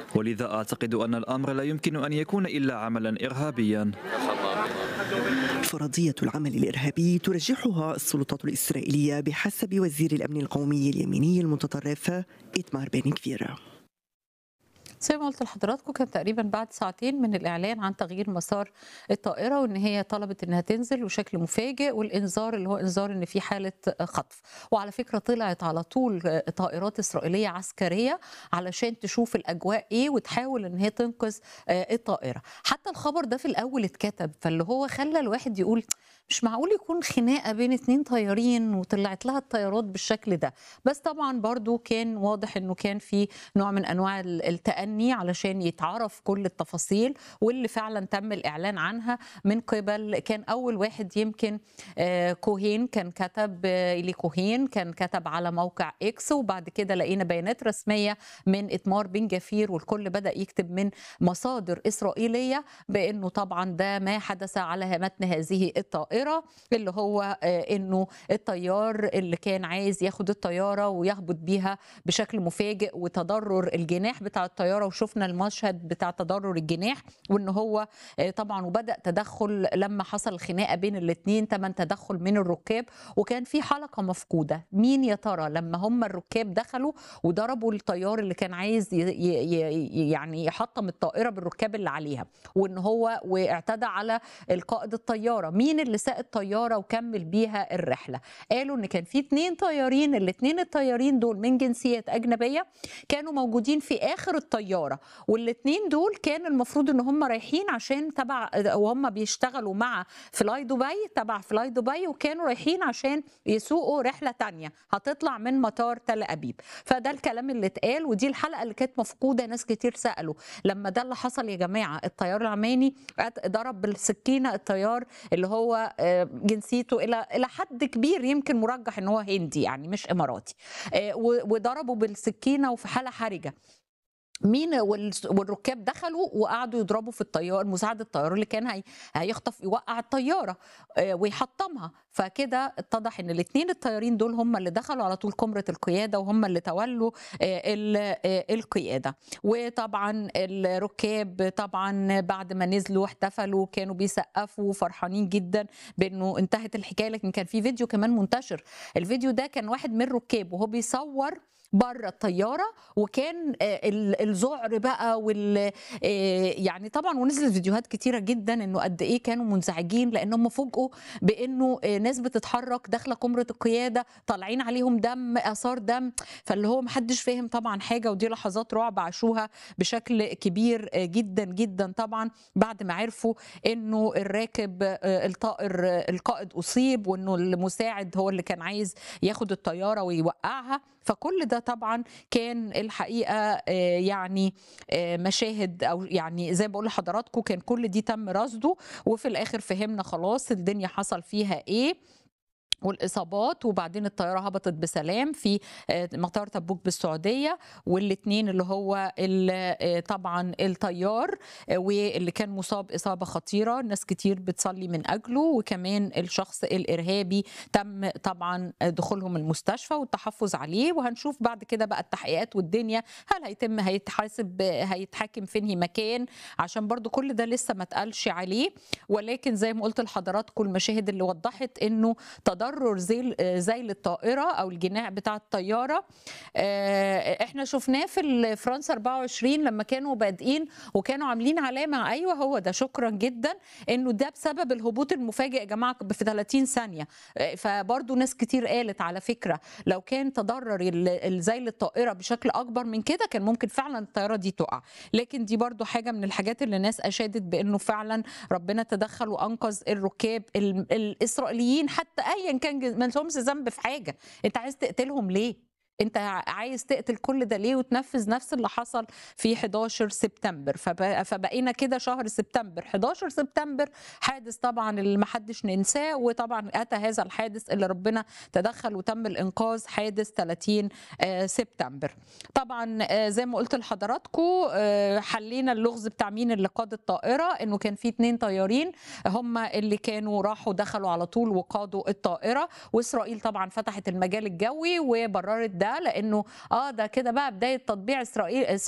ولذا أعتقد أن الأمر لا يمكن أن يكون إلا عملا إرهابيا فرضية العمل الإرهابي ترجحها السلطات الإسرائيلية بحسب وزير الأمن القومي اليميني المتطرف إتمار بن كفير زي ما قلت لحضراتكم كان تقريبا بعد ساعتين من الاعلان عن تغيير مسار الطائره وان هي طلبت انها تنزل وشكل مفاجئ والانذار اللي هو انذار ان في حاله خطف وعلى فكره طلعت على طول طائرات اسرائيليه عسكريه علشان تشوف الاجواء ايه وتحاول ان هي تنقذ الطائره حتى الخبر ده في الاول اتكتب فاللي هو خلى الواحد يقول مش معقول يكون خناقه بين اتنين طيارين وطلعت لها الطيارات بالشكل ده بس طبعا برضو كان واضح انه كان في نوع من انواع التأني علشان يتعرف كل التفاصيل واللي فعلا تم الاعلان عنها من قبل كان اول واحد يمكن كوهين كان كتب الي كوهين كان كتب على موقع اكس وبعد كده لقينا بيانات رسميه من اتمار بن جفير والكل بدا يكتب من مصادر اسرائيليه بانه طبعا ده ما حدث على متن هذه الطائره الطائره اللي هو انه الطيار اللي كان عايز ياخد الطياره ويهبط بيها بشكل مفاجئ وتضرر الجناح بتاع الطياره وشفنا المشهد بتاع تضرر الجناح وان هو طبعا وبدا تدخل لما حصل الخناقه بين الاثنين تم تدخل من الركاب وكان في حلقه مفقوده مين يا ترى لما هم الركاب دخلوا وضربوا الطيار اللي كان عايز يعني يحطم الطائره بالركاب اللي عليها وان هو واعتدى على القائد الطياره مين اللي ساق الطياره وكمل بيها الرحله قالوا ان كان في اثنين طيارين الاثنين الطيارين دول من جنسيات اجنبيه كانوا موجودين في اخر الطياره والاثنين دول كان المفروض ان هم رايحين عشان تبع وهم بيشتغلوا مع فلاي دبي تبع فلاي دبي وكانوا رايحين عشان يسوقوا رحله تانية هتطلع من مطار تل ابيب فده الكلام اللي اتقال ودي الحلقه اللي كانت مفقوده ناس كتير سالوا لما ده اللي حصل يا جماعه الطيار العماني ضرب بالسكينه الطيار اللي هو جنسيته الى الى حد كبير يمكن مرجح ان هو هندي يعني مش اماراتي وضربوا بالسكينه وفي حاله حرجه مين والركاب دخلوا وقعدوا يضربوا في الطيار مساعد الطيار اللي كان هي هيخطف يوقع الطياره ويحطمها فكده اتضح ان الاثنين الطيارين دول هم اللي دخلوا على طول كمره القياده وهم اللي تولوا القياده وطبعا الركاب طبعا بعد ما نزلوا احتفلوا كانوا بيسقفوا فرحانين جدا بانه انتهت الحكايه لكن كان في فيديو كمان منتشر الفيديو ده كان واحد من الركاب وهو بيصور بره الطياره وكان الذعر بقى وال يعني طبعا ونزلت فيديوهات كتيره جدا انه قد ايه كانوا منزعجين لانهم فوجئوا بانه ناس بتتحرك داخله كمره القياده طالعين عليهم دم اثار دم فاللي هو محدش فاهم طبعا حاجه ودي لحظات رعب عاشوها بشكل كبير جدا جدا طبعا بعد ما عرفوا انه الراكب الطائر القائد اصيب وانه المساعد هو اللي كان عايز ياخد الطياره ويوقعها فكل ده طبعا كان الحقيقه يعني مشاهد او يعني زي ما بقول لحضراتكم كان كل دي تم رصده وفي الاخر فهمنا خلاص الدنيا حصل فيها ايه والاصابات وبعدين الطياره هبطت بسلام في مطار تبوك بالسعوديه والاثنين اللي هو طبعا الطيار واللي كان مصاب اصابه خطيره ناس كتير بتصلي من اجله وكمان الشخص الارهابي تم طبعا دخولهم المستشفى والتحفظ عليه وهنشوف بعد كده بقى التحقيقات والدنيا هل هيتم هيتحاسب هيتحاكم فين مكان عشان برضو كل ده لسه ما اتقالش عليه ولكن زي ما قلت لحضراتكم المشاهد اللي وضحت انه تضرر زي زي الطائره او الجناح بتاع الطياره احنا شفناه في فرنسا 24 لما كانوا بادئين وكانوا عاملين علامه ايوه هو ده شكرا جدا انه ده بسبب الهبوط المفاجئ يا جماعه في 30 ثانيه فبرضه ناس كتير قالت على فكره لو كان تضرر زي الطائره بشكل اكبر من كده كان ممكن فعلا الطياره دي تقع لكن دي برضه حاجه من الحاجات اللي الناس اشادت بانه فعلا ربنا تدخل وانقذ الركاب الاسرائيليين حتى ايا كان ما لهمش ذنب في حاجه انت عايز تقتلهم ليه انت عايز تقتل كل ده ليه وتنفذ نفس اللي حصل في 11 سبتمبر فبقينا كده شهر سبتمبر 11 سبتمبر حادث طبعا اللي ما حدش ننساه وطبعا اتى هذا الحادث اللي ربنا تدخل وتم الانقاذ حادث 30 سبتمبر طبعا زي ما قلت لحضراتكم حلينا اللغز بتاع مين اللي قاد الطائره انه كان في اثنين طيارين هم اللي كانوا راحوا دخلوا على طول وقادوا الطائره واسرائيل طبعا فتحت المجال الجوي وبررت ده لانه اه ده كده بقى بدايه تطبيع اسرائيل